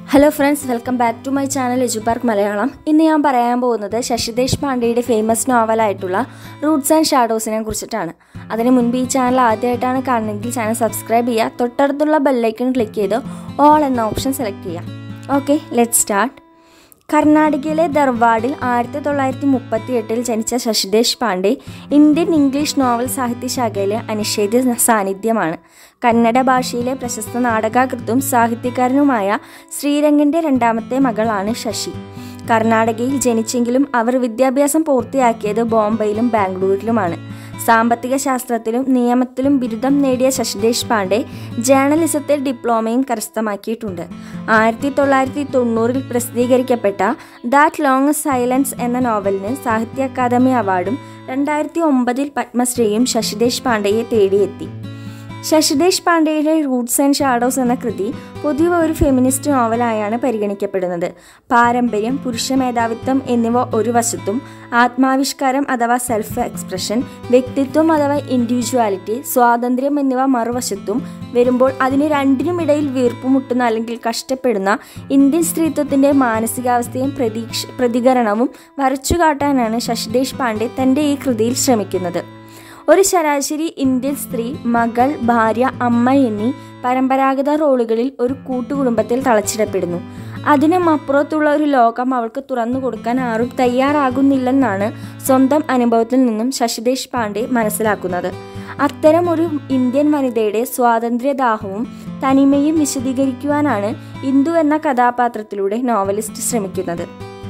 hello friends welcome back to my channel edu park Malayalam ഇന്ന് ഞാൻ പറയാൻ പോകുന്നത് ശശിദേശ് പാണ്ഡെയുടെ ഫേമസ് നോവലായിട്ടുള്ള റൂട്ട്സ് ആൻഡ് ഷാഡോസിനെ കുറിച്ചിട്ടാണ് അതിന് മുൻപ് ഈ ചാനൽ ആദ്യമായിട്ടാണ് കാണുന്നതെങ്കിൽ ചാനൽ സബ്സ്ക്രൈബ് ചെയ്യുക തൊട്ടടുത്തുള്ള ബെല്ലൈക്കൺ ക്ലിക്ക് ചെയ്ത് ഓൾ എന്ന ഓപ്ഷൻ സെലക്ട് ചെയ്യുക ഓക്കെ ലെറ്റ് സ്റ്റാർട്ട് കർണാടകയിലെ ധർവാഡിൽ ആയിരത്തി തൊള്ളായിരത്തി മുപ്പത്തി എട്ടിൽ ജനിച്ച Shashi Deshpande Indian English novel സാഹിത്യശാഖയിലെ അനിഷേധ്യ സാന്നിധ്യമാണ് കന്നഡ ഭാഷയിലെ പ്രശസ്ത നാടകകൃത്തും സാഹിത്യകാരനുമായ ശ്രീരംഗന്റെ രണ്ടാമത്തെ മകളാണ് ശശി കർണാടകയിൽ ജനിച്ചെങ്കിലും അവർ വിദ്യാഭ്യാസം പൂർത്തിയാക്കിയത് ബോംബെയിലും ബാംഗ്ലൂരിലുമാണ് സാമ്പത്തിക ശാസ്ത്രത്തിലും നിയമത്തിലും ബിരുദം നേടിയ ശശിദേശ് പാണ്ഡെ ജേർണലിസത്തിൽ ഡിപ്ലോമയും കരസ്ഥമാക്കിയിട്ടുണ്ട് ആയിരത്തി തൊള്ളായിരത്തി തൊണ്ണൂറിൽ പ്രസിദ്ധീകരിക്കപ്പെട്ട ദാറ്റ് ലോങ് സൈലൻസ് എന്ന നോവലിന് സാഹിത്യ അക്കാദമി അവാർഡും രണ്ടായിരത്തി ഒമ്പതിൽ പത്മശ്രീയും ശശിദേശ് പാണ്ഡെയെ തേടിയെത്തി ശശിദേശ് പാണ്ഡെയുടെ റൂട്ട്സ് ആൻഡ് ഷാഡോസ് എന്ന കൃതി പൊതുവെ ഒരു ഫെമിനിസ്റ്റ് നോവലായാണ് പരിഗണിക്കപ്പെടുന്നത് പാരമ്പര്യം പുരുഷ മേധാവിത്വം എന്നിവ ഒരു വശത്തും ആത്മാവിഷ്കാരം അഥവാ സെൽഫ് എക്സ്പ്രഷൻ വ്യക്തിത്വം അഥവാ ഇൻഡിവിജ്വാലിറ്റി സ്വാതന്ത്ര്യം എന്നിവ മറുവശത്തും വരുമ്പോൾ അതിന് രണ്ടിനുമിടയിൽ വീർപ്പുമുട്ടുന്ന അല്ലെങ്കിൽ കഷ്ടപ്പെടുന്ന ഇന്ത്യൻ സ്ത്രീത്വത്തിൻ്റെ മാനസികാവസ്ഥയും പ്രതീക്ഷ പ്രതികരണവും വരച്ചുകാട്ടാനാണ് ശശിദേശ് പാണ്ഡെ തൻ്റെ ഈ കൃതിയിൽ ശ്രമിക്കുന്നത് ഒരു ശരാശരി ഇന്ത്യൻ സ്ത്രീ മകൾ ഭാര്യ അമ്മ എന്നീ പരമ്പരാഗത റോളുകളിൽ ഒരു കൂട്ടുകുടുംബത്തിൽ തളച്ചിടപ്പെടുന്നു അതിനും അപ്പുറത്തുള്ള ഒരു ലോകം അവൾക്ക് തുറന്നു കൊടുക്കാൻ ആരും തയ്യാറാകുന്നില്ലെന്നാണ് സ്വന്തം അനുഭവത്തിൽ നിന്നും ശശിദേശ് പാണ്ഡെ മനസ്സിലാക്കുന്നത് അത്തരം ഒരു ഇന്ത്യൻ വനിതയുടെ സ്വാതന്ത്ര്യദാഹവും തനിമയും വിശദീകരിക്കുവാനാണ് ഇന്ദു എന്ന കഥാപാത്രത്തിലൂടെ നോവലിസ്റ്റ് ശ്രമിക്കുന്നത്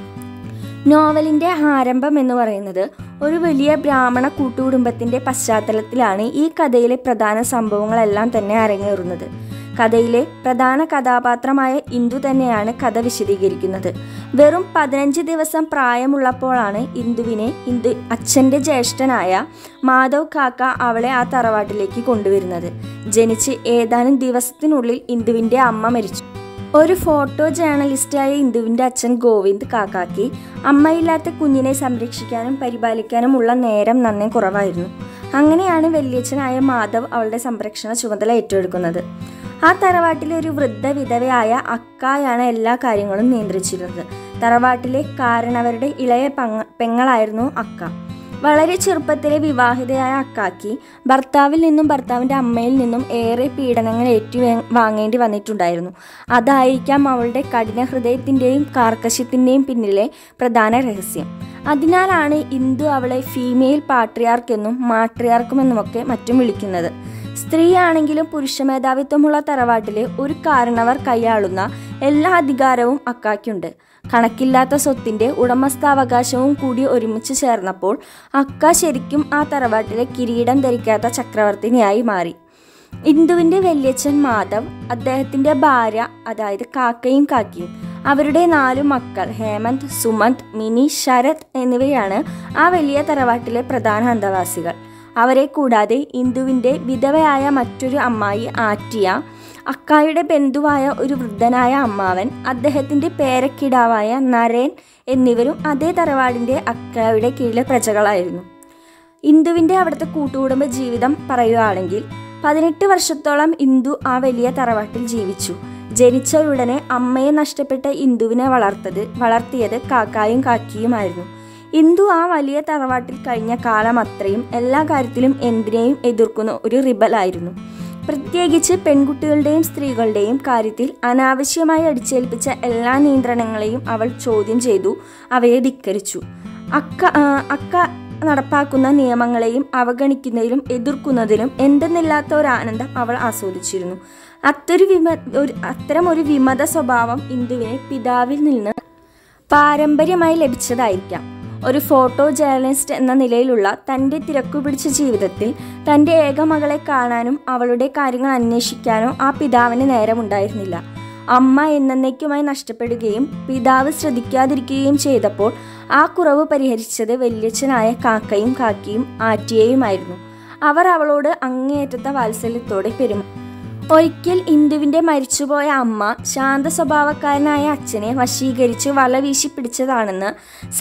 നോവലിൻ്റെ ആരംഭം എന്ന് പറയുന്നത് ഒരു വലിയ ബ്രാഹ്മണ കൂട്ടുകുടുംബത്തിൻ്റെ പശ്ചാത്തലത്തിലാണ് ഈ കഥയിലെ പ്രധാന സംഭവങ്ങളെല്ലാം തന്നെ അരങ്ങേറുന്നത് കഥയിലെ പ്രധാന കഥാപാത്രമായ ഇന്ദു തന്നെയാണ് കഥ വിശദീകരിക്കുന്നത് വെറും പതിനഞ്ച് ദിവസം പ്രായമുള്ളപ്പോഴാണ് ഇന്ദുവിനെ ഇന്ദു അച്ഛൻ്റെ ജ്യേഷ്ഠനായ മാധവ് കാക്ക അവളെ ആ തറവാട്ടിലേക്ക് കൊണ്ടുവരുന്നത് ജനിച്ച് ഏതാനും ദിവസത്തിനുള്ളിൽ ഇന്ദുവിൻ്റെ അമ്മ മരിച്ചു ഒരു ഫോട്ടോ ജേർണലിസ്റ്റായ ഇന്ദുവിൻ്റെ അച്ഛൻ ഗോവിന്ദ് കാക്കാക്കി അമ്മയില്ലാത്ത കുഞ്ഞിനെ സംരക്ഷിക്കാനും പരിപാലിക്കാനുമുള്ള നേരം നന്നേ കുറവായിരുന്നു അങ്ങനെയാണ് വല്യച്ഛനായ മാധവ് അവളുടെ സംരക്ഷണ ചുമതല ഏറ്റെടുക്കുന്നത് ആ തറവാട്ടിലെ ഒരു വൃദ്ധ വിധവയായ അക്കായാണ് എല്ലാ കാര്യങ്ങളും നിയന്ത്രിച്ചിരുന്നത് തറവാട്ടിലെ കാരണവരുടെ ഇളയ പങ്ങ പെങ്ങളായിരുന്നു അക്ക വളരെ ചെറുപ്പത്തിലെ വിവാഹിതയായ അക്കാക്കി ഭർത്താവിൽ നിന്നും ഭർത്താവിൻ്റെ അമ്മയിൽ നിന്നും ഏറെ പീഡനങ്ങൾ ഏറ്റു വാങ്ങേണ്ടി വന്നിട്ടുണ്ടായിരുന്നു അതായിരിക്കാം അവളുടെ കഠിന ഹൃദയത്തിൻ്റെയും കാർക്കശ്യത്തിൻ്റെയും പിന്നിലെ പ്രധാന രഹസ്യം അതിനാലാണ് ഇന്ദു അവളെ ഫീമെയിൽ പാട്രിയാർക്ക് എന്നും മാട്രിയാർക്കുമെന്നുമൊക്കെ മറ്റും വിളിക്കുന്നത് സ്ത്രീയാണെങ്കിലും പുരുഷ മേധാവിത്വമുള്ള തറവാട്ടിലെ ഒരു കാരണവർ കൈയാളുന്ന എല്ലാ അധികാരവും അക്കാക്കുണ്ട് കണക്കില്ലാത്ത സ്വത്തിൻ്റെ ഉടമസ്ഥാവകാശവും കൂടി ഒരുമിച്ച് ചേർന്നപ്പോൾ അക്ക ശരിക്കും ആ തറവാട്ടിലെ കിരീടം ധരിക്കാത്ത ചക്രവർത്തിനിയായി മാറി ഇന്ദുവിൻ്റെ വല്യച്ഛൻ മാധവ് അദ്ദേഹത്തിൻ്റെ ഭാര്യ അതായത് കാക്കയും കാക്കിയും അവരുടെ നാലു മക്കൾ ഹേമന്ത് സുമന്ത് മിനി ശരത് എന്നിവയാണ് ആ വലിയ തറവാട്ടിലെ പ്രധാന അന്തവാസികൾ അവരെ കൂടാതെ ഇന്ദുവിൻ്റെ വിധവയായ മറ്റൊരു അമ്മായി ആറ്റിയ അക്കായുടെ ബന്ധുവായ ഒരു വൃദ്ധനായ അമ്മാവൻ അദ്ദേഹത്തിൻ്റെ പേരക്കിടാവായ നരേൻ എന്നിവരും അതേ തറവാടിൻ്റെ അക്കായുടെ കീഴിലെ പ്രജകളായിരുന്നു ഇന്ദുവിൻ്റെ അവിടുത്തെ കൂട്ടുകുടുംബ ജീവിതം പറയുകയാണെങ്കിൽ പതിനെട്ട് വർഷത്തോളം ഇന്ദു ആ വലിയ തറവാട്ടിൽ ജീവിച്ചു ജനിച്ച ഉടനെ അമ്മയെ നഷ്ടപ്പെട്ട ഇന്ദുവിനെ വളർത്തത് വളർത്തിയത് കാക്കായും കാക്കിയുമായിരുന്നു ഇന്ദു ആ വലിയ തറവാട്ടിൽ കഴിഞ്ഞ കാലം അത്രയും എല്ലാ കാര്യത്തിലും എന്തിനേയും എതിർക്കുന്ന ഒരു റിബലായിരുന്നു പ്രത്യേകിച്ച് പെൺകുട്ടികളുടെയും സ്ത്രീകളുടെയും കാര്യത്തിൽ അനാവശ്യമായി അടിച്ചേൽപ്പിച്ച എല്ലാ നിയന്ത്രണങ്ങളെയും അവൾ ചോദ്യം ചെയ്തു അവയെ ധിക്കരിച്ചു അക്ക അക്ക നടപ്പാക്കുന്ന നിയമങ്ങളെയും അവഗണിക്കുന്നതിലും എതിർക്കുന്നതിലും എന്തെന്നില്ലാത്ത ഒരു ആനന്ദം അവൾ ആസ്വദിച്ചിരുന്നു അത്തൊരു വിമ ഒരു അത്തരം ഒരു വിമത സ്വഭാവം ഇന്ദുവിനെ പിതാവിൽ നിന്ന് പാരമ്പര്യമായി ലഭിച്ചതായിരിക്കാം ഒരു ഫോട്ടോ ജേർണലിസ്റ്റ് എന്ന നിലയിലുള്ള തൻ്റെ തിരക്കുപിടിച്ച ജീവിതത്തിൽ തൻ്റെ ഏക മകളെ കാണാനും അവളുടെ കാര്യങ്ങൾ അന്വേഷിക്കാനോ ആ പിതാവിന് നേരമുണ്ടായിരുന്നില്ല അമ്മ എന്നേക്കുമായി നഷ്ടപ്പെടുകയും പിതാവ് ശ്രദ്ധിക്കാതിരിക്കുകയും ചെയ്തപ്പോൾ ആ കുറവ് പരിഹരിച്ചത് വല്യച്ഛനായ കാക്കയും കാക്കിയും ആറ്റിയയുമായിരുന്നു അവർ അവളോട് അങ്ങേയറ്റത്തെ വാത്സല്യത്തോടെ പെരുമാറി ഒരിക്കൽ ഇന്ദുവിൻ്റെ മരിച്ചുപോയ അമ്മ ശാന്ത സ്വഭാവക്കാരനായ അച്ഛനെ വശീകരിച്ച് വല വീശി പിടിച്ചതാണെന്ന്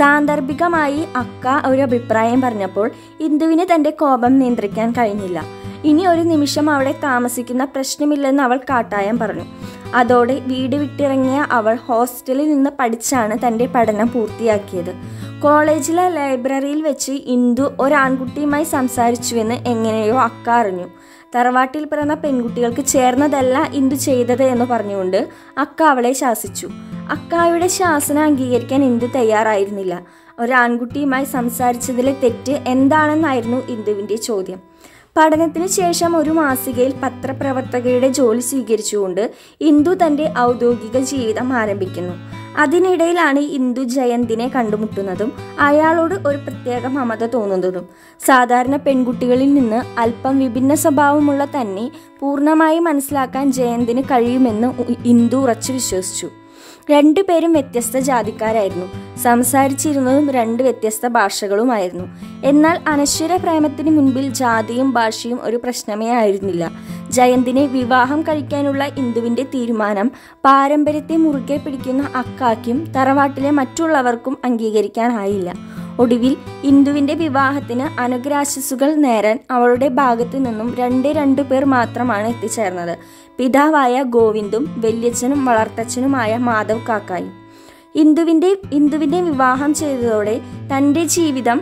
സാന്ദർഭികമായി അക്ക ഒരു അഭിപ്രായം പറഞ്ഞപ്പോൾ ഇന്ദുവിന് തൻ്റെ കോപം നിയന്ത്രിക്കാൻ കഴിഞ്ഞില്ല ഇനി ഒരു നിമിഷം അവിടെ താമസിക്കുന്ന പ്രശ്നമില്ലെന്ന് അവൾ കാട്ടായം പറഞ്ഞു അതോടെ വീട് വിട്ടിറങ്ങിയ അവൾ ഹോസ്റ്റലിൽ നിന്ന് പഠിച്ചാണ് തൻ്റെ പഠനം പൂർത്തിയാക്കിയത് കോളേജിലെ ലൈബ്രറിയിൽ വെച്ച് ഇന്ദു ഒരാൺകുട്ടിയുമായി സംസാരിച്ചുവെന്ന് എങ്ങനെയോ അക്ക അറിഞ്ഞു തറവാട്ടിൽ പിറന്ന പെൺകുട്ടികൾക്ക് ചേർന്നതല്ല ഇന്ദു ചെയ്തത് എന്ന് പറഞ്ഞുകൊണ്ട് അക്ക അവളെ ശാസിച്ചു അക്കായുടെ ശാസന അംഗീകരിക്കാൻ ഇന്ദു തയ്യാറായിരുന്നില്ല ഒരാൺകുട്ടിയുമായി സംസാരിച്ചതിലെ തെറ്റ് എന്താണെന്നായിരുന്നു ഇന്ദുവിൻ്റെ ചോദ്യം പഠനത്തിനു ശേഷം ഒരു മാസികയിൽ പത്രപ്രവർത്തകയുടെ ജോലി സ്വീകരിച്ചുകൊണ്ട് ഇന്ദു തൻ്റെ ഔദ്യോഗിക ജീവിതം ആരംഭിക്കുന്നു അതിനിടയിലാണ് ഇന്ദു ജയന്തിനെ കണ്ടുമുട്ടുന്നതും അയാളോട് ഒരു പ്രത്യേക മമത തോന്നുന്നതും സാധാരണ പെൺകുട്ടികളിൽ നിന്ന് അല്പം വിഭിന്ന സ്വഭാവമുള്ള തന്നെ പൂർണ്ണമായി മനസ്സിലാക്കാൻ ജയന്തിന് കഴിയുമെന്ന് ഇന്ദു ഉറച്ചു വിശ്വസിച്ചു രണ്ടുപേരും വ്യത്യസ്ത ജാതിക്കാരായിരുന്നു സംസാരിച്ചിരുന്നതും രണ്ട് വ്യത്യസ്ത ഭാഷകളുമായിരുന്നു എന്നാൽ അനശ്വര പ്രേമത്തിന് മുൻപിൽ ജാതിയും ഭാഷയും ഒരു പ്രശ്നമേ ആയിരുന്നില്ല ജയന്തിനെ വിവാഹം കഴിക്കാനുള്ള ഇന്ദുവിൻ്റെ തീരുമാനം പാരമ്പര്യത്തെ മുറുകെ പിടിക്കുന്ന അക്കാക്കും തറവാട്ടിലെ മറ്റുള്ളവർക്കും അംഗീകരിക്കാനായില്ല ഒടുവിൽ ഇന്ദുവിൻ്റെ വിവാഹത്തിന് അനുഗ്രാശസ്സുകൾ നേരാൻ അവളുടെ ഭാഗത്തു നിന്നും രണ്ടേ രണ്ടു പേർ മാത്രമാണ് എത്തിച്ചേർന്നത് പിതാവായ ഗോവിന്ദും വല്യച്ഛനും വളർത്തച്ഛനുമായ മാധവ് കാക്കായും ഇന്ദുവിൻ്റെ ഇന്ദുവിൻ്റെ വിവാഹം ചെയ്തതോടെ തൻ്റെ ജീവിതം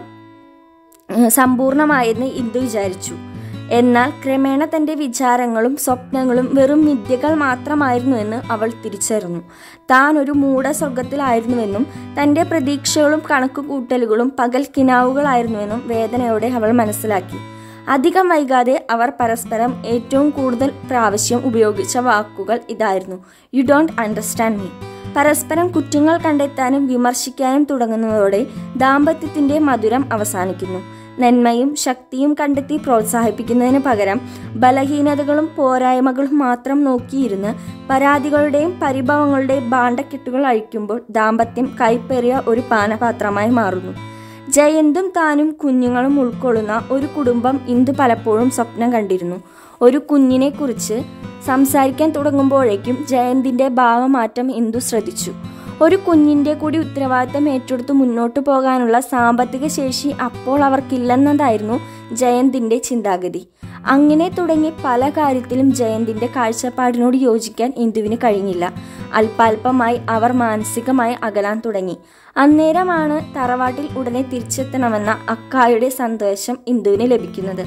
ഏഹ്, സമ്പൂർണമായെന്ന് ഇന്ദു വിചാരിച്ചു എന്നാൽ ക്രമേണ തൻ്റെ വിചാരങ്ങളും സ്വപ്നങ്ങളും വെറും മിഥ്യകൾ മാത്രമായിരുന്നുവെന്ന് അവൾ തിരിച്ചറിഞ്ഞു താൻ ഒരു മൂഢസ്വർഗത്തിലായിരുന്നുവെന്നും തൻ്റെ പ്രതീക്ഷകളും കണക്കുകൂട്ടലുകളും പകൽ കിനാവുകളായിരുന്നുവെന്നും വേദനയോടെ അവൾ മനസ്സിലാക്കി അധികം വൈകാതെ അവർ പരസ്പരം ഏറ്റവും കൂടുതൽ പ്രാവശ്യം ഉപയോഗിച്ച വാക്കുകൾ ഇതായിരുന്നു യു ഡോണ്ട് അണ്ടർസ്റ്റാൻഡ് മീ പരസ്പരം കുറ്റങ്ങൾ കണ്ടെത്താനും വിമർശിക്കാനും തുടങ്ങുന്നതോടെ ദാമ്പത്യത്തിന്റെ മധുരം അവസാനിക്കുന്നു നന്മയും ശക്തിയും കണ്ടെത്തി പ്രോത്സാഹിപ്പിക്കുന്നതിന് പകരം ബലഹീനതകളും പോരായ്മകളും മാത്രം നോക്കിയിരുന്ന് പരാതികളുടെയും പരിഭവങ്ങളുടെയും ഭാണ്ഡക്കെട്ടുകൾ അഴിക്കുമ്പോൾ ദാമ്പത്യം കൈപ്പേറിയ ഒരു പാനപാത്രമായി മാറുന്നു ജയന്തും താനും കുഞ്ഞുങ്ങളും ഉൾക്കൊള്ളുന്ന ഒരു കുടുംബം ഇന്ദു പലപ്പോഴും സ്വപ്നം കണ്ടിരുന്നു ഒരു കുഞ്ഞിനെ കുറിച്ച് സംസാരിക്കാൻ തുടങ്ങുമ്പോഴേക്കും ജയന്തിന്റെ ഭാവമാറ്റം ഇന്ദു ശ്രദ്ധിച്ചു ഒരു കുഞ്ഞിന്റെ കൂടി ഉത്തരവാദിത്തം ഏറ്റെടുത്ത് മുന്നോട്ടു പോകാനുള്ള സാമ്പത്തിക ശേഷി അപ്പോൾ അവർക്കില്ലെന്നതായിരുന്നു ജയന്തിന്റെ ചിന്താഗതി അങ്ങനെ തുടങ്ങി പല കാര്യത്തിലും ജയന്തിന്റെ കാഴ്ചപ്പാടിനോട് യോജിക്കാൻ ഇന്ദുവിന് കഴിഞ്ഞില്ല അല്പാൽപമായി അവർ മാനസികമായി അകലാൻ തുടങ്ങി അന്നേരമാണ് തറവാട്ടിൽ ഉടനെ തിരിച്ചെത്തണമെന്ന അക്കായുടെ സന്ദേശം ഇന്ദുവിന് ലഭിക്കുന്നത്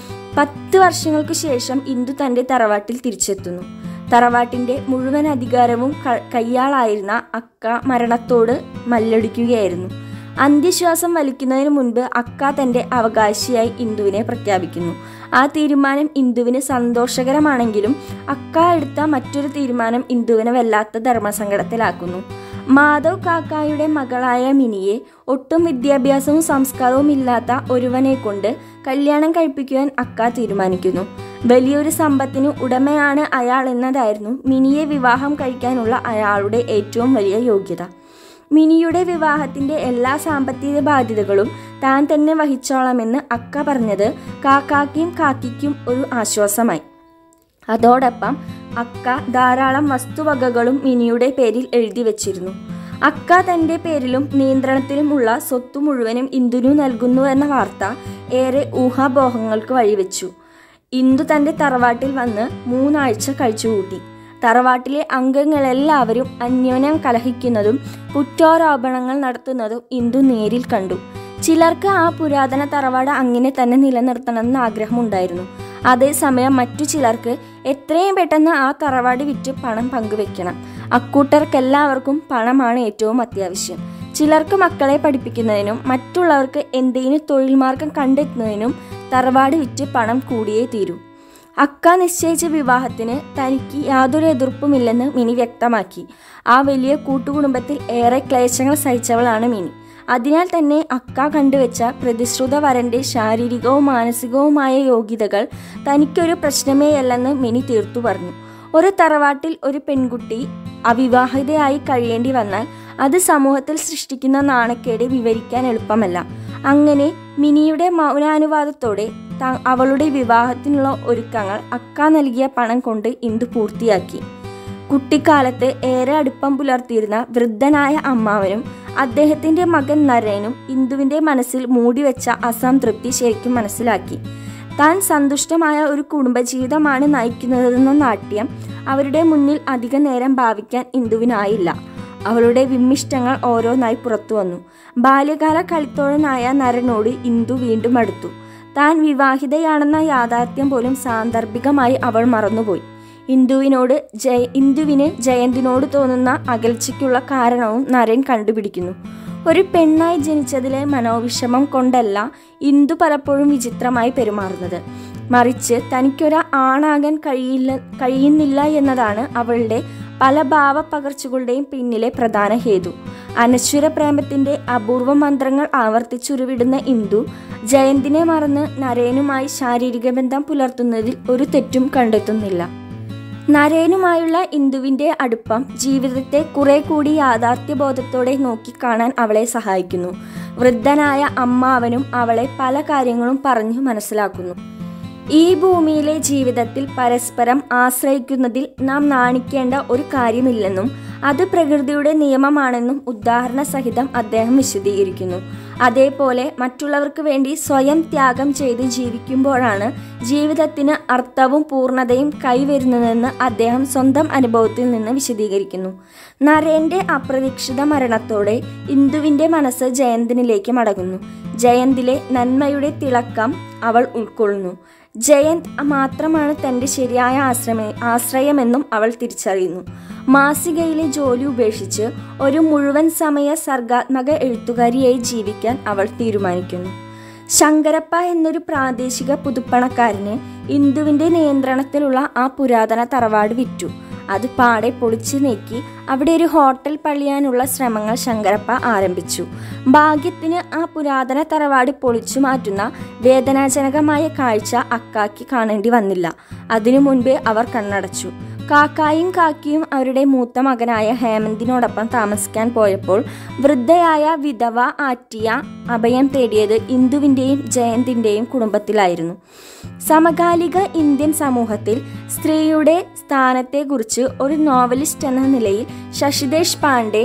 പത്ത് വർഷങ്ങൾക്കു ശേഷം ഇന്ദു തന്റെ തറവാട്ടിൽ തിരിച്ചെത്തുന്നു തറവാട്ടിന്റെ മുഴുവൻ അധികാരവും ക- കയ്യാളായിരുന്ന അക്ക മരണത്തോട് മല്ലടിക്കുകയായിരുന്നു അന്ത്യശ്വാസം വലിക്കുന്നതിന് മുൻപ് അക്ക തന്റെ അവകാശിയായി ഇന്ദുവിനെ പ്രഖ്യാപിക്കുന്നു ആ തീരുമാനം ഇന്ദുവിന് സന്തോഷകരമാണെങ്കിലും അക്ക എടുത്ത മറ്റൊരു തീരുമാനം ഇന്ദുവിനെ വല്ലാത്ത ധർമ്മസങ്കടത്തിലാക്കുന്നു മാധവ് കാക്കായുടെ മകളായ മിനിയെ ഒട്ടും വിദ്യാഭ്യാസവും സംസ്കാരവും ഇല്ലാത്ത ഒരുവനെ കൊണ്ട് കല്യാണം കഴിപ്പിക്കുവാൻ അക്ക തീരുമാനിക്കുന്നു വലിയൊരു സമ്പത്തിന് ഉടമയാണ് അയാൾ എന്നതായിരുന്നു മിനിയെ വിവാഹം കഴിക്കാനുള്ള അയാളുടെ ഏറ്റവും വലിയ യോഗ്യത മിനിയുടെ വിവാഹത്തിന്റെ എല്ലാ സാമ്പത്തിക ബാധ്യതകളും താൻ തന്നെ വഹിച്ചോളാമെന്ന് അക്ക പറഞ്ഞത് കാക്കാക്കും കാക്കിക്കും ഒരു ആശ്വാസമായി അതോടൊപ്പം അക്ക ധാരാളം വസ്തുവകകളും മിനിയുടെ പേരിൽ എഴുതി വച്ചിരുന്നു അക്ക തന്റെ പേരിലും നിയന്ത്രണത്തിലുമുള്ള സ്വത്ത് മുഴുവനും ഇന്ദുനു നൽകുന്നു എന്ന വാർത്ത ഏറെ ഊഹാപോഹങ്ങൾക്ക് വഴിവെച്ചു ഇന്ദു തന്റെ തറവാട്ടിൽ വന്ന് മൂന്നാഴ്ച കഴിച്ചുകൂട്ടി തറവാട്ടിലെ അംഗങ്ങളെല്ലാവരും അന്യോന്യം കലഹിക്കുന്നതും കുറ്റാരോപണങ്ങൾ നടത്തുന്നതും ഇന്ദു നേരിൽ കണ്ടു ചിലർക്ക് ആ പുരാതന തറവാട് അങ്ങനെ തന്നെ നിലനിർത്തണമെന്ന് ആഗ്രഹമുണ്ടായിരുന്നു അതേസമയം മറ്റു ചിലർക്ക് എത്രയും പെട്ടെന്ന് ആ തറവാട് വിറ്റ് പണം പങ്കുവെക്കണം അക്കൂട്ടർക്കെല്ലാവർക്കും പണമാണ് ഏറ്റവും അത്യാവശ്യം ചിലർക്ക് മക്കളെ പഠിപ്പിക്കുന്നതിനും മറ്റുള്ളവർക്ക് എന്തെങ്കിലും തൊഴിൽ മാർഗം കണ്ടെത്തുന്നതിനും തറവാട് വിറ്റ് പണം കൂടിയേ തീരൂ അക്ക നിശ്ചയിച്ച വിവാഹത്തിന് തനിക്ക് യാതൊരു എതിർപ്പുമില്ലെന്ന് മിനി വ്യക്തമാക്കി ആ വലിയ കൂട്ടുകുടുംബത്തിൽ ഏറെ ക്ലേശങ്ങൾ സഹിച്ചവളാണ് മിനി അതിനാൽ തന്നെ അക്ക കണ്ടുവച്ച പ്രതിശ്രുത വരന്റെ ശാരീരികവും മാനസികവുമായ യോഗ്യതകൾ തനിക്കൊരു പ്രശ്നമേയല്ലെന്ന് മിനി തീർത്തു പറഞ്ഞു ഒരു തറവാട്ടിൽ ഒരു പെൺകുട്ടി അവിവാഹിതയായി കഴിയേണ്ടി വന്നാൽ അത് സമൂഹത്തിൽ സൃഷ്ടിക്കുന്ന നാണക്കേട് വിവരിക്കാൻ എളുപ്പമല്ല അങ്ങനെ മിനിയുടെ മൗനാനുവാദത്തോടെ ത- അവളുടെ വിവാഹത്തിനുള്ള ഒരുക്കങ്ങൾ അക്ക നൽകിയ പണം കൊണ്ട് ഇന്ദു പൂർത്തിയാക്കി കുട്ടിക്കാലത്ത് ഏറെ അടുപ്പം പുലർത്തിയിരുന്ന വൃദ്ധനായ അമ്മാവനും അദ്ദേഹത്തിന്റെ മകൻ നരേനും ഇന്ദുവിന്റെ മനസ്സിൽ മൂടിവെച്ച അസംതൃപ്തി ശരിക്കും മനസ്സിലാക്കി താൻ സന്തുഷ്ടമായ ഒരു കുടുംബജീവിതമാണ് നയിക്കുന്നതെന്ന നാട്യം അവരുടെ മുന്നിൽ അധിക നേരം ഭാവിക്കാൻ ഇന്ദുവിനായില്ല അവളുടെ വിമ്മിഷ്ടങ്ങൾ ഓരോന്നായി പുറത്തു വന്നു ബാല്യകാല കളിത്തോഴനായ നരനോട് ഇന്ദു വീണ്ടും അടുത്തു താൻ വിവാഹിതയാണെന്ന യാഥാർത്ഥ്യം പോലും സാന്ദർഭികമായി അവൾ മറന്നുപോയി ഇന്ദുവിനോട് ജയ ഇന്ദുവിന് ജയന്തിനോട് തോന്നുന്ന അകൽച്ചയ്ക്കുള്ള കാരണവും നരൻ കണ്ടുപിടിക്കുന്നു ഒരു പെണ്ണായി ജനിച്ചതിലെ മനോവിഷമം കൊണ്ടല്ല ഇന്ദു പലപ്പോഴും വിചിത്രമായി പെരുമാറുന്നത് മറിച്ച് തനിക്കൊരു ആണാകാൻ കഴിയില്ല കഴിയുന്നില്ല എന്നതാണ് അവളുടെ പല ഭാവപ്പകർച്ചകളുടെയും പിന്നിലെ പ്രധാന ഹേതു അനശ്വര പ്രേമത്തിന്റെ അപൂർവ മന്ത്രങ്ങൾ ആവർത്തിച്ചുരുവിടുന്ന ഇന്ദു ജയന്തിനെ മറന്ന് നരേനുമായി ശാരീരിക ബന്ധം പുലർത്തുന്നതിൽ ഒരു തെറ്റും കണ്ടെത്തുന്നില്ല നരേനുമായുള്ള ഇന്ദുവിൻ്റെ അടുപ്പം ജീവിതത്തെ കുറെ കൂടി യാഥാർത്ഥ്യബോധത്തോടെ നോക്കിക്കാണാൻ അവളെ സഹായിക്കുന്നു വൃദ്ധനായ അമ്മാവനും അവളെ പല കാര്യങ്ങളും പറഞ്ഞു മനസ്സിലാക്കുന്നു ഈ ഭൂമിയിലെ ജീവിതത്തിൽ പരസ്പരം ആശ്രയിക്കുന്നതിൽ നാം നാണിക്കേണ്ട ഒരു കാര്യമില്ലെന്നും അത് പ്രകൃതിയുടെ നിയമമാണെന്നും ഉദാഹരണ സഹിതം അദ്ദേഹം വിശദീകരിക്കുന്നു അതേപോലെ മറ്റുള്ളവർക്ക് വേണ്ടി സ്വയം ത്യാഗം ചെയ്ത് ജീവിക്കുമ്പോഴാണ് ജീവിതത്തിന് അർത്ഥവും പൂർണ്ണതയും കൈവരുന്നതെന്ന് അദ്ദേഹം സ്വന്തം അനുഭവത്തിൽ നിന്ന് വിശദീകരിക്കുന്നു നരേന്റെ അപ്രതീക്ഷിത മരണത്തോടെ ഇന്ദുവിന്റെ മനസ്സ് ജയന്തിനിലേക്ക് മടങ്ങുന്നു ജയന്തിലെ നന്മയുടെ തിളക്കം അവൾ ഉൾക്കൊള്ളുന്നു ജയന്ത് മാത്രമാണ് തൻ്റെ ശരിയായ ആശ്രമ ആശ്രയമെന്നും അവൾ തിരിച്ചറിയുന്നു മാസികയിലെ ജോലി ഉപേക്ഷിച്ച് ഒരു മുഴുവൻ സമയ സർഗാത്മക എഴുത്തുകാരിയായി ജീവിക്കാൻ അവൾ തീരുമാനിക്കുന്നു ശങ്കരപ്പ എന്നൊരു പ്രാദേശിക പുതുപ്പണക്കാരന് ഇന്ദുവിൻ്റെ നിയന്ത്രണത്തിലുള്ള ആ പുരാതന തറവാട് വിറ്റു അത് പാടെ പൊളിച്ചു നീക്കി അവിടെ ഒരു ഹോട്ടൽ പള്ളിയാനുള്ള ശ്രമങ്ങൾ ശങ്കരപ്പ ആരംഭിച്ചു ഭാഗ്യത്തിന് ആ പുരാതന തറവാട് പൊളിച്ചു മാറ്റുന്ന വേദനാജനകമായ കാഴ്ച അക്കാക്കി കാണേണ്ടി വന്നില്ല അതിനു മുൻപേ അവർ കണ്ണടച്ചു കാക്കായും കാക്കിയും അവരുടെ മൂത്ത മകനായ ഹേമന്തിനോടൊപ്പം താമസിക്കാൻ പോയപ്പോൾ വൃദ്ധയായ വിധവ ആറ്റിയ അഭയം തേടിയത് ഇന്ദുവിൻ്റെയും ജയന്തിൻ്റെയും കുടുംബത്തിലായിരുന്നു സമകാലിക ഇന്ത്യൻ സമൂഹത്തിൽ സ്ത്രീയുടെ സ്ഥാനത്തെക്കുറിച്ച് ഒരു നോവലിസ്റ്റ് എന്ന നിലയിൽ ശശിദേശ് പാണ്ഡെ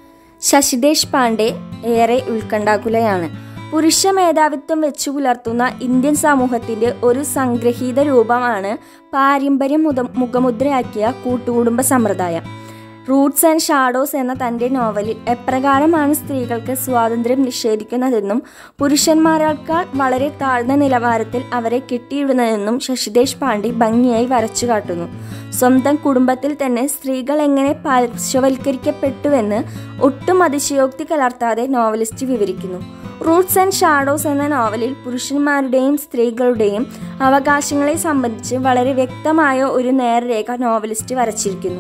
ശശിദേശ് പാണ്ഡെ ഏറെ ഉത്കണ്ഠാകുലയാണ് പുരുഷ മേധാവിത്വം വെച്ചു പുലർത്തുന്ന ഇന്ത്യൻ സമൂഹത്തിന്റെ ഒരു സംഗ്രഹീത രൂപമാണ് പാരമ്പര്യം മുത മുഖമുദ്രയാക്കിയ കൂട്ടുകുടുംബ സമ്പ്രദായം റൂട്ട്സ് ആൻഡ് ഷാഡോസ് എന്ന തൻ്റെ നോവലിൽ എപ്രകാരമാണ് സ്ത്രീകൾക്ക് സ്വാതന്ത്ര്യം നിഷേധിക്കുന്നതെന്നും പുരുഷന്മാരേക്കാൾ വളരെ താഴ്ന്ന നിലവാരത്തിൽ അവരെ കെട്ടിയിടുന്നതെന്നും ശശിദേശ് പാണ്ഡെ ഭംഗിയായി വരച്ചു കാട്ടുന്നു സ്വന്തം കുടുംബത്തിൽ തന്നെ സ്ത്രീകൾ എങ്ങനെ പാർശ്വവൽക്കരിക്കപ്പെട്ടുവെന്ന് ഒട്ടും അതിശയോക്തി കലർത്താതെ നോവലിസ്റ്റ് വിവരിക്കുന്നു റൂട്ട്സ് ആൻഡ് ഷാഡോസ് എന്ന നോവലിൽ പുരുഷന്മാരുടെയും സ്ത്രീകളുടെയും അവകാശങ്ങളെ സംബന്ധിച്ച് വളരെ വ്യക്തമായ ഒരു നേർരേഖ നോവലിസ്റ്റ് വരച്ചിരിക്കുന്നു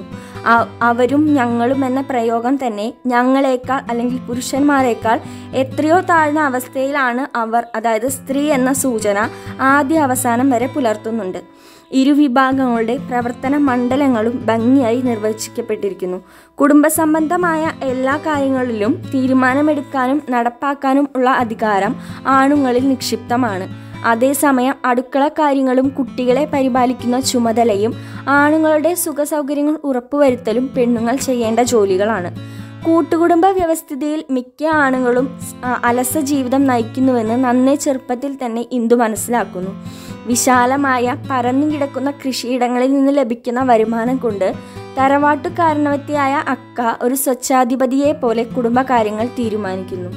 അവരും ഞങ്ങളും എന്ന പ്രയോഗം തന്നെ ഞങ്ങളെക്കാൾ അല്ലെങ്കിൽ പുരുഷന്മാരെക്കാൾ എത്രയോ താഴ്ന്ന അവസ്ഥയിലാണ് അവർ അതായത് സ്ത്രീ എന്ന സൂചന ആദ്യ അവസാനം വരെ പുലർത്തുന്നുണ്ട് ഇരുവിഭാഗങ്ങളുടെ പ്രവർത്തന മണ്ഡലങ്ങളും ഭംഗിയായി നിർവചിക്കപ്പെട്ടിരിക്കുന്നു കുടുംബസംബന്ധമായ എല്ലാ കാര്യങ്ങളിലും തീരുമാനമെടുക്കാനും നടപ്പാക്കാനും ഉള്ള അധികാരം ആണുങ്ങളിൽ നിക്ഷിപ്തമാണ് അതേസമയം അടുക്കള കാര്യങ്ങളും കുട്ടികളെ പരിപാലിക്കുന്ന ചുമതലയും ആണുങ്ങളുടെ സുഖസൗകര്യങ്ങൾ ഉറപ്പുവരുത്തലും പെണ്ണുങ്ങൾ ചെയ്യേണ്ട ജോലികളാണ് കൂട്ടുകുടുംബ വ്യവസ്ഥിതിയിൽ മിക്ക ആണുങ്ങളും അലസ ജീവിതം നയിക്കുന്നുവെന്ന് നന്നേ ചെറുപ്പത്തിൽ തന്നെ ഇന്ദു മനസ്സിലാക്കുന്നു വിശാലമായ പരന്നു കിടക്കുന്ന കൃഷിയിടങ്ങളിൽ നിന്ന് ലഭിക്കുന്ന വരുമാനം കൊണ്ട് തറവാട്ടുകാരണവത്തിയായ അക്ക ഒരു സ്വച്ഛാധിപതിയെ പോലെ കുടുംബകാര്യങ്ങൾ തീരുമാനിക്കുന്നു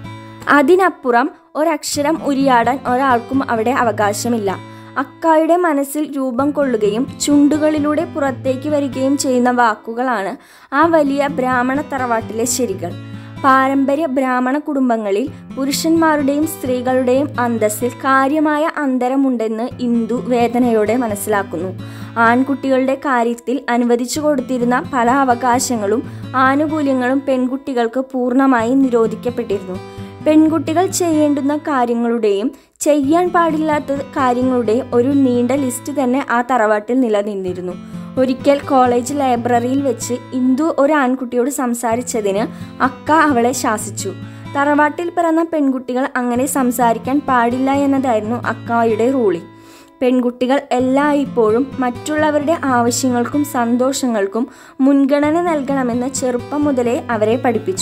അതിനപ്പുറം ഒരക്ഷരം ഉരിയാടാൻ ഒരാൾക്കും അവിടെ അവകാശമില്ല അക്കായുടെ മനസ്സിൽ രൂപം കൊള്ളുകയും ചുണ്ടുകളിലൂടെ പുറത്തേക്ക് വരികയും ചെയ്യുന്ന വാക്കുകളാണ് ആ വലിയ ബ്രാഹ്മണ തറവാട്ടിലെ ശരികൾ പാരമ്പര്യ ബ്രാഹ്മണ കുടുംബങ്ങളിൽ പുരുഷന്മാരുടെയും സ്ത്രീകളുടെയും അന്തസ്സിൽ കാര്യമായ അന്തരമുണ്ടെന്ന് ഇന്ദു വേദനയോടെ മനസ്സിലാക്കുന്നു ആൺകുട്ടികളുടെ കാര്യത്തിൽ അനുവദിച്ചു കൊടുത്തിരുന്ന പല അവകാശങ്ങളും ആനുകൂല്യങ്ങളും പെൺകുട്ടികൾക്ക് പൂർണ്ണമായും നിരോധിക്കപ്പെട്ടിരുന്നു പെൺകുട്ടികൾ ചെയ്യേണ്ടുന്ന കാര്യങ്ങളുടെയും ചെയ്യാൻ പാടില്ലാത്ത കാര്യങ്ങളുടെയും ഒരു നീണ്ട ലിസ്റ്റ് തന്നെ ആ തറവാട്ടിൽ നിലനിന്നിരുന്നു ഒരിക്കൽ കോളേജ് ലൈബ്രറിയിൽ വെച്ച് ഇന്ദു ഒരു ആൺകുട്ടിയോട് സംസാരിച്ചതിന് അക്ക അവളെ ശാസിച്ചു തറവാട്ടിൽ പിറന്ന പെൺകുട്ടികൾ അങ്ങനെ സംസാരിക്കാൻ പാടില്ല എന്നതായിരുന്നു അക്കായുടെ റൂളിംഗ് പെൺകുട്ടികൾ എല്ലായ്പ്പോഴും മറ്റുള്ളവരുടെ ആവശ്യങ്ങൾക്കും സന്തോഷങ്ങൾക്കും മുൻഗണന നൽകണമെന്ന് ചെറുപ്പം മുതലേ അവരെ പഠിപ്പിച്ചു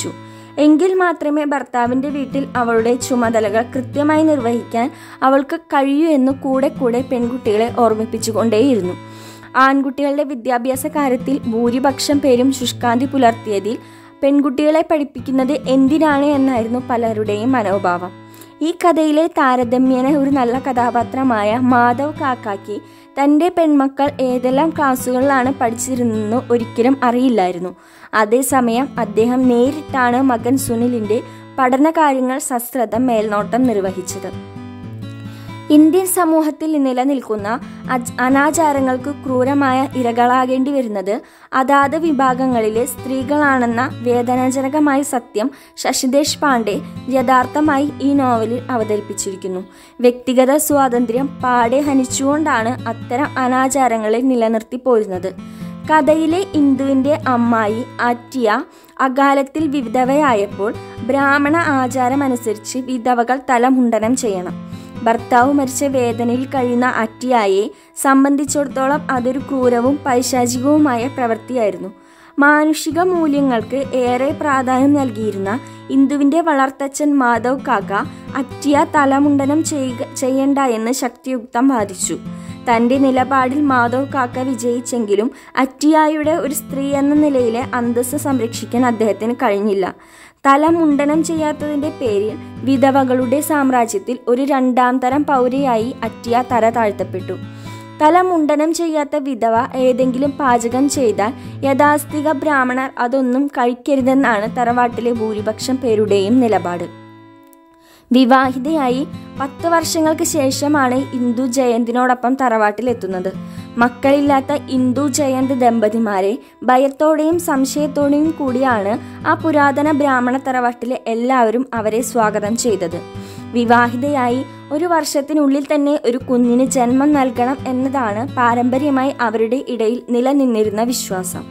എങ്കിൽ മാത്രമേ ഭർത്താവിൻ്റെ വീട്ടിൽ അവളുടെ ചുമതലകൾ കൃത്യമായി നിർവഹിക്കാൻ അവൾക്ക് കഴിയൂ എന്ന് കൂടെ കൂടെ പെൺകുട്ടികളെ ഓർമ്മിപ്പിച്ചുകൊണ്ടേയിരുന്നു ആൺകുട്ടികളുടെ വിദ്യാഭ്യാസ കാര്യത്തിൽ ഭൂരിപക്ഷം പേരും ശുഷ്കാന്തി പുലർത്തിയതിൽ പെൺകുട്ടികളെ പഠിപ്പിക്കുന്നത് എന്തിനാണ് എന്നായിരുന്നു പലരുടെയും മനോഭാവം ഈ കഥയിലെ താരതമ്യേന ഒരു നല്ല കഥാപാത്രമായ മാധവ് കാക്കാക്കി തൻ്റെ പെൺമക്കൾ ഏതെല്ലാം ക്ലാസ്സുകളിലാണ് പഠിച്ചിരുന്നെന്ന് ഒരിക്കലും അറിയില്ലായിരുന്നു അതേസമയം അദ്ദേഹം നേരിട്ടാണ് മകൻ സുനിലിൻ്റെ പഠനകാര്യങ്ങൾ സശ്രദ്ധ മേൽനോട്ടം നിർവഹിച്ചത് ഇന്ത്യൻ സമൂഹത്തിൽ നിലനിൽക്കുന്ന അജ് അനാചാരങ്ങൾക്ക് ക്രൂരമായ ഇരകളാകേണ്ടി വരുന്നത് അതാത് വിഭാഗങ്ങളിലെ സ്ത്രീകളാണെന്ന വേദനാജനകമായ സത്യം ശശിദേശ് പാണ്ഡെ യഥാർത്ഥമായി ഈ നോവലിൽ അവതരിപ്പിച്ചിരിക്കുന്നു വ്യക്തിഗത സ്വാതന്ത്ര്യം പാടെ ഹനിച്ചുകൊണ്ടാണ് അത്തരം അനാചാരങ്ങളെ നിലനിർത്തി പോരുന്നത് കഥയിലെ ഇന്ദുവിൻ്റെ അമ്മായി ആറ്റിയ അകാലത്തിൽ വിധവയായപ്പോൾ ബ്രാഹ്മണ ആചാരമനുസരിച്ച് വിധവകൾ തലമുണ്ടനം ചെയ്യണം ഭർത്താവ് മരിച്ച വേദനയിൽ കഴിയുന്ന അറ്റിയായെ സംബന്ധിച്ചിടത്തോളം അതൊരു ക്രൂരവും പൈശാചികവുമായ പ്രവൃത്തിയായിരുന്നു മാനുഷിക മൂല്യങ്ങൾക്ക് ഏറെ പ്രാധാന്യം നൽകിയിരുന്ന ഇന്ദുവിൻ്റെ വളർത്തച്ഛൻ മാധവ് കാക്ക അറ്റിയ തലമുണ്ടനം ചെയ്യുക ചെയ്യണ്ട എന്ന് ശക്തിയുക്തം വാദിച്ചു തൻ്റെ നിലപാടിൽ മാധവ് കാക്ക വിജയിച്ചെങ്കിലും അറ്റിയായുടെ ഒരു സ്ത്രീ എന്ന നിലയിലെ അന്തസ്സ് സംരക്ഷിക്കാൻ അദ്ദേഹത്തിന് കഴിഞ്ഞില്ല തല മുണ്ടനം ചെയ്യാത്തതിൻ്റെ പേരിൽ വിധവകളുടെ സാമ്രാജ്യത്തിൽ ഒരു രണ്ടാം തരം പൗരയായി അറ്റിയ തല താഴ്ത്തപ്പെട്ടു തല മുണ്ടനം ചെയ്യാത്ത വിധവ ഏതെങ്കിലും പാചകം ചെയ്താൽ യഥാസ്ഥിക ബ്രാഹ്മണർ അതൊന്നും കഴിക്കരുതെന്നാണ് തറവാട്ടിലെ ഭൂരിപക്ഷം പേരുടെയും നിലപാട് വിവാഹിതയായി പത്ത് വർഷങ്ങൾക്ക് ശേഷമാണ് ഇന്ദു ജയന്തിനോടൊപ്പം തറവാട്ടിലെത്തുന്നത് മക്കളില്ലാത്ത ഇന്ദു ജയന്ത് ദമ്പതിമാരെ ഭയത്തോടെയും സംശയത്തോടെയും കൂടിയാണ് ആ പുരാതന ബ്രാഹ്മണ തറവാട്ടിലെ എല്ലാവരും അവരെ സ്വാഗതം ചെയ്തത് വിവാഹിതയായി ഒരു വർഷത്തിനുള്ളിൽ തന്നെ ഒരു കുഞ്ഞിന് ജന്മം നൽകണം എന്നതാണ് പാരമ്പര്യമായി അവരുടെ ഇടയിൽ നിലനിന്നിരുന്ന വിശ്വാസം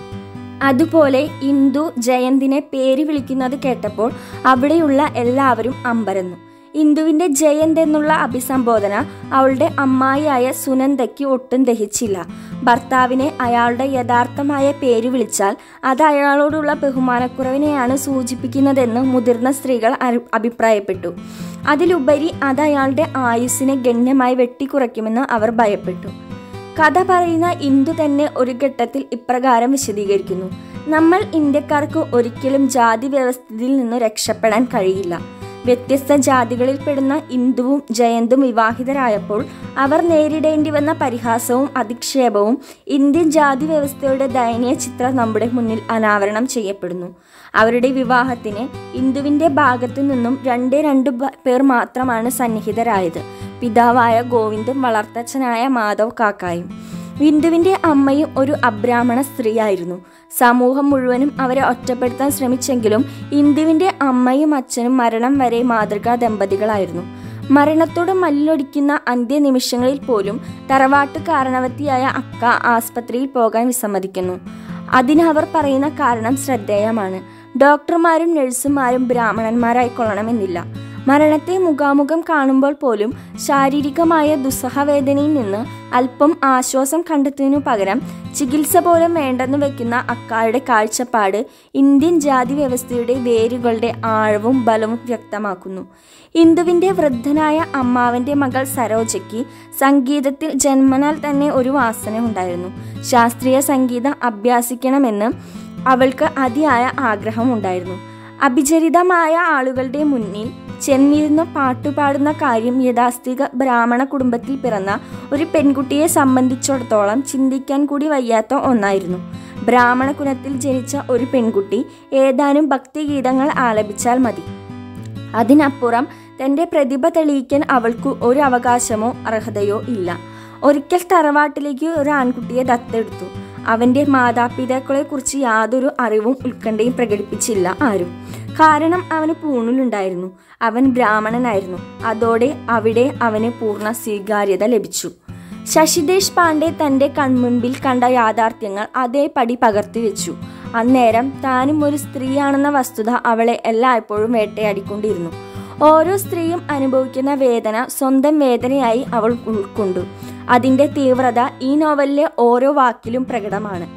അതുപോലെ ഇന്ദു ജയന്തിനെ പേര് വിളിക്കുന്നത് കേട്ടപ്പോൾ അവിടെയുള്ള എല്ലാവരും അമ്പരന്നു ഇന്ദുവിൻ്റെ ജയന്ത് എന്നുള്ള അഭിസംബോധന അവളുടെ അമ്മായിയായ സുനന്ദയ്ക്ക് ഒട്ടും ദഹിച്ചില്ല ഭർത്താവിനെ അയാളുടെ യഥാർത്ഥമായ പേര് വിളിച്ചാൽ അത് അയാളോടുള്ള ബഹുമാനക്കുറവിനെയാണ് സൂചിപ്പിക്കുന്നതെന്ന് മുതിർന്ന സ്ത്രീകൾ അറി- അഭിപ്രായപ്പെട്ടു അതിലുപരി അത് അയാളുടെ ആയുസ്സിനെ ഗണ്യമായി വെട്ടിക്കുറയ്ക്കുമെന്ന് അവർ ഭയപ്പെട്ടു കഥ പറയുന്ന ഇന്ദു തന്നെ ഒരു ഘട്ടത്തിൽ ഇപ്രകാരം വിശദീകരിക്കുന്നു നമ്മൾ ഇന്ത്യക്കാർക്ക് ഒരിക്കലും ജാതി വ്യവസ്ഥയിൽ നിന്ന് രക്ഷപ്പെടാൻ കഴിയില്ല വ്യത്യസ്ത ജാതികളിൽപ്പെടുന്ന ഇന്ദുവും ജയന്തും വിവാഹിതരായപ്പോൾ അവർ നേരിടേണ്ടി വന്ന പരിഹാസവും അധിക്ഷേപവും ഇന്ത്യൻ ജാതി വ്യവസ്ഥയുടെ ദയനീയ ചിത്രം നമ്മുടെ മുന്നിൽ അനാവരണം ചെയ്യപ്പെടുന്നു അവരുടെ വിവാഹത്തിന് ഇന്ദുവിൻ്റെ ഭാഗത്തു നിന്നും രണ്ടേ രണ്ട് ബ- പേർ മാത്രമാണ് സന്നിഹിതരായത് പിതാവായ ഗോവിന്ദും വളർത്തച്ഛനായ മാധവ് കാക്കായും ബിന്ദുവിൻ്റെ അമ്മയും ഒരു അബ്രാഹ്മണ സ്ത്രീയായിരുന്നു സമൂഹം മുഴുവനും അവരെ ഒറ്റപ്പെടുത്താൻ ശ്രമിച്ചെങ്കിലും ഇന്ദുവിൻ്റെ അമ്മയും അച്ഛനും മരണം വരെ മാതൃകാ ദമ്പതികളായിരുന്നു മരണത്തോട് മല്ലൊടിക്കുന്ന അന്ത്യനിമിഷങ്ങളിൽ പോലും തറവാട്ട് കാരണവത്തിയായ അക്ക ആസ്പത്രിയിൽ പോകാൻ വിസമ്മതിക്കുന്നു അതിന് അവർ പറയുന്ന കാരണം ശ്രദ്ധേയമാണ് ഡോക്ടർമാരും നഴ്സുമാരും ബ്രാഹ്മണന്മാരായിക്കൊള്ളണമെന്നില്ല മരണത്തെ മുഖാമുഖം കാണുമ്പോൾ പോലും ശാരീരികമായ ദുസ്സഹവേദനയിൽ നിന്ന് അല്പം ആശ്വാസം കണ്ടെത്തുന്നതിനു പകരം ചികിത്സ പോലും വേണ്ടെന്ന് വെക്കുന്ന അക്കായുടെ കാഴ്ചപ്പാട് ഇന്ത്യൻ ജാതി വ്യവസ്ഥയുടെ വേരുകളുടെ ആഴവും ബലവും വ്യക്തമാക്കുന്നു ഇന്ദുവിൻ്റെ വൃദ്ധനായ അമ്മാവൻ്റെ മകൾ സരോജയ്ക്ക് സംഗീതത്തിൽ ജന്മനാൽ തന്നെ ഒരു വാസന ഉണ്ടായിരുന്നു ശാസ്ത്രീയ സംഗീതം അഭ്യാസിക്കണമെന്ന് അവൾക്ക് അതിയായ ആഗ്രഹമുണ്ടായിരുന്നു അഭിചരിതമായ ആളുകളുടെ മുന്നിൽ ചെന്നിരുന്ന് പാട്ടുപാടുന്ന കാര്യം യഥാസ്ഥിക ബ്രാഹ്മണ കുടുംബത്തിൽ പിറന്ന ഒരു പെൺകുട്ടിയെ സംബന്ധിച്ചിടത്തോളം ചിന്തിക്കാൻ കൂടി വയ്യാത്ത ഒന്നായിരുന്നു ബ്രാഹ്മണ കുലത്തിൽ ജനിച്ച ഒരു പെൺകുട്ടി ഏതാനും ഭക്തിഗീതങ്ങൾ ആലപിച്ചാൽ മതി അതിനപ്പുറം തൻ്റെ പ്രതിഭ തെളിയിക്കാൻ അവൾക്ക് ഒരു അവകാശമോ അർഹതയോ ഇല്ല ഒരിക്കൽ തറവാട്ടിലേക്ക് ഒരു ആൺകുട്ടിയെ ദത്തെടുത്തു അവൻ്റെ മാതാപിതാക്കളെക്കുറിച്ച് യാതൊരു അറിവും ഉത്കണ്ഠയും പ്രകടിപ്പിച്ചില്ല ആരും കാരണം അവന് പൂണിലുണ്ടായിരുന്നു അവൻ ബ്രാഹ്മണനായിരുന്നു അതോടെ അവിടെ അവന് പൂർണ്ണ സ്വീകാര്യത ലഭിച്ചു ശശിദേശ് പാണ്ഡെ തൻ്റെ കൺമുൻപിൽ കണ്ട യാഥാർത്ഥ്യങ്ങൾ അതേപടി പകർത്തിവെച്ചു അന്നേരം താനും ഒരു സ്ത്രീയാണെന്ന വസ്തുത അവളെ എല്ലായ്പ്പോഴും വേട്ടയാടിക്കൊണ്ടിരുന്നു ഓരോ സ്ത്രീയും അനുഭവിക്കുന്ന വേദന സ്വന്തം വേദനയായി അവൾ ഉൾക്കൊണ്ടു അതിൻ്റെ തീവ്രത ഈ നോവലിലെ ഓരോ വാക്കിലും പ്രകടമാണ്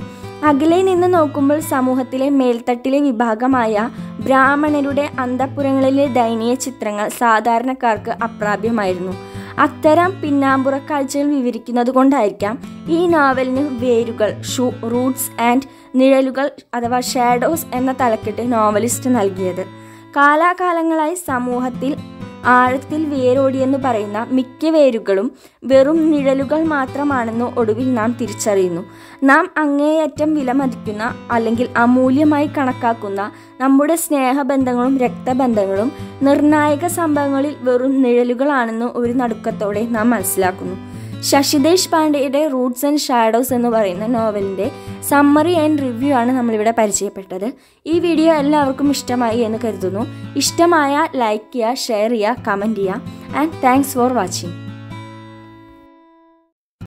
അകലെ നിന്ന് നോക്കുമ്പോൾ സമൂഹത്തിലെ മേൽത്തട്ടിലെ വിഭാഗമായ ബ്രാഹ്മണരുടെ അന്തഃപുരങ്ങളിലെ ദയനീയ ചിത്രങ്ങൾ സാധാരണക്കാർക്ക് അപ്രാപ്യമായിരുന്നു അത്തരം പിന്നാമ്പുറ കാഴ്ചകൾ വിവരിക്കുന്നത് കൊണ്ടായിരിക്കാം ഈ നോവലിന് വേരുകൾ ഷൂ റൂട്ട്സ് ആൻഡ് നിഴലുകൾ അഥവാ ഷാഡോസ് എന്ന തലക്കെട്ട് നോവലിസ്റ്റ് നൽകിയത് കാലാകാലങ്ങളായി സമൂഹത്തിൽ ആഴത്തിൽ വേരോടിയെന്ന് പറയുന്ന മിക്ക വേരുകളും വെറും നിഴലുകൾ മാത്രമാണെന്ന് ഒടുവിൽ നാം തിരിച്ചറിയുന്നു നാം അങ്ങേയറ്റം വിലമതിക്കുന്ന അല്ലെങ്കിൽ അമൂല്യമായി കണക്കാക്കുന്ന നമ്മുടെ സ്നേഹബന്ധങ്ങളും രക്തബന്ധങ്ങളും നിർണായക സംഭവങ്ങളിൽ വെറും നിഴലുകളാണെന്ന് ഒരു നടുക്കത്തോടെ നാം മനസ്സിലാക്കുന്നു ശശിദേശ് പാണ്ഡെയുടെ റൂട്ട്സ് ആൻഡ് ഷാഡോസ് എന്ന് പറയുന്ന നോവലിൻ്റെ സമ്മറി ആൻഡ് റിവ്യൂ ആണ് നമ്മളിവിടെ പരിചയപ്പെട്ടത് ഈ വീഡിയോ എല്ലാവർക്കും ഇഷ്ടമായി എന്ന് കരുതുന്നു ഇഷ്ടമായ ലൈക്ക് ചെയ്യുക ഷെയർ ചെയ്യുക കമൻറ്റ് ചെയ്യുക ആൻഡ് താങ്ക്സ് ഫോർ വാച്ചിങ്